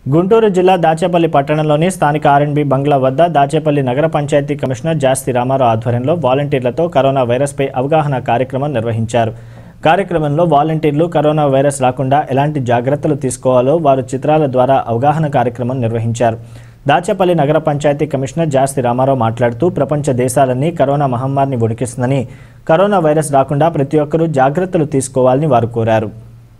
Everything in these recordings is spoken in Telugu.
గుంటూరు జిల్లా దాచేపల్లి పట్టణంలోని స్థానిక ఆర్ఎన్బి బంగ్లా వద్ద దాచేపల్లి నగర పంచాయతీ కమిషనర్ జాస్తి రామారావు ఆధ్వర్యంలో వాలంటీర్లతో కరోనా వైరస్పై అవగాహన కార్యక్రమం నిర్వహించారు కార్యక్రమంలో వాలంటీర్లు కరోనా వైరస్ రాకుండా ఎలాంటి జాగ్రత్తలు తీసుకోవాలో వారు చిత్రాల ద్వారా అవగాహన కార్యక్రమం నిర్వహించారు దాచేపల్లి నగర పంచాయతీ కమిషనర్ జాస్తి రామారావు మాట్లాడుతూ ప్రపంచ దేశాలన్నీ కరోనా మహమ్మారిని ఉడికిస్తుందని కరోనా వైరస్ రాకుండా ప్రతి ఒక్కరూ జాగ్రత్తలు తీసుకోవాలని వారు కోరారు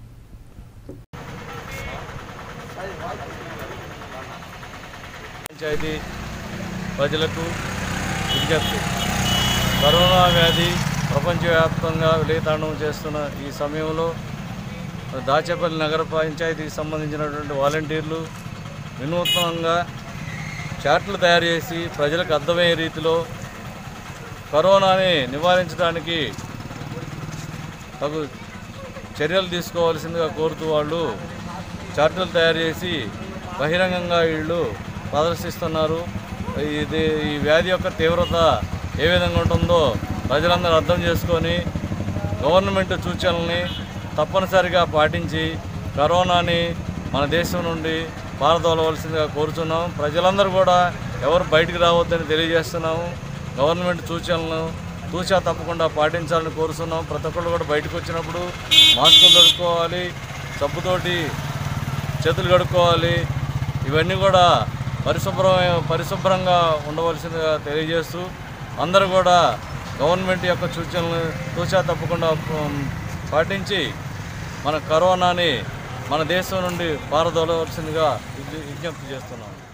పంచాయతీ ప్రజలకు విజ్ఞప్తి కరోనా వ్యాధి ప్రపంచవ్యాప్తంగా విలేతాండవం చేస్తున్న ఈ సమయంలో దాచేపల్లి నగర పంచాయతీకి సంబంధించినటువంటి వాలంటీర్లు వినూత్నంగా చార్ట్లు తయారు చేసి ప్రజలకు అర్థమయ్యే రీతిలో కరోనాని నివారించడానికి తగు చర్యలు తీసుకోవాల్సిందిగా కోరుతూ వాళ్ళు చార్టులు తయారు చేసి బహిరంగంగా వీళ్ళు ప్రదర్శిస్తున్నారు ఇది ఈ వ్యాధి యొక్క తీవ్రత ఏ విధంగా ఉంటుందో ప్రజలందరూ అర్థం చేసుకొని గవర్నమెంట్ సూచనల్ని తప్పనిసరిగా పాటించి కరోనాని మన దేశం నుండి పారదోలవలసిందిగా కోరుతున్నాం ప్రజలందరూ కూడా ఎవరు బయటికి రావద్దని తెలియజేస్తున్నాము గవర్నమెంట్ సూచనలను తూచా తప్పకుండా పాటించాలని కోరుతున్నాం ప్రతి ఒక్కళ్ళు కూడా బయటకు వచ్చినప్పుడు మాస్కులు దొరుకుకోవాలి సబ్బుతోటి చేతులు కడుక్కోవాలి ఇవన్నీ కూడా పరిశుభ్రమైన పరిశుభ్రంగా ఉండవలసిందిగా తెలియజేస్తూ అందరూ కూడా గవర్నమెంట్ యొక్క సూచనలు తూచా తప్పకుండా ఉమ్, పాటించి మన కరోనాని మన దేశం నుండి పారదోలవలసిందిగా విజ్ఞ- విజ్ఞప్తి చేస్తున్నాం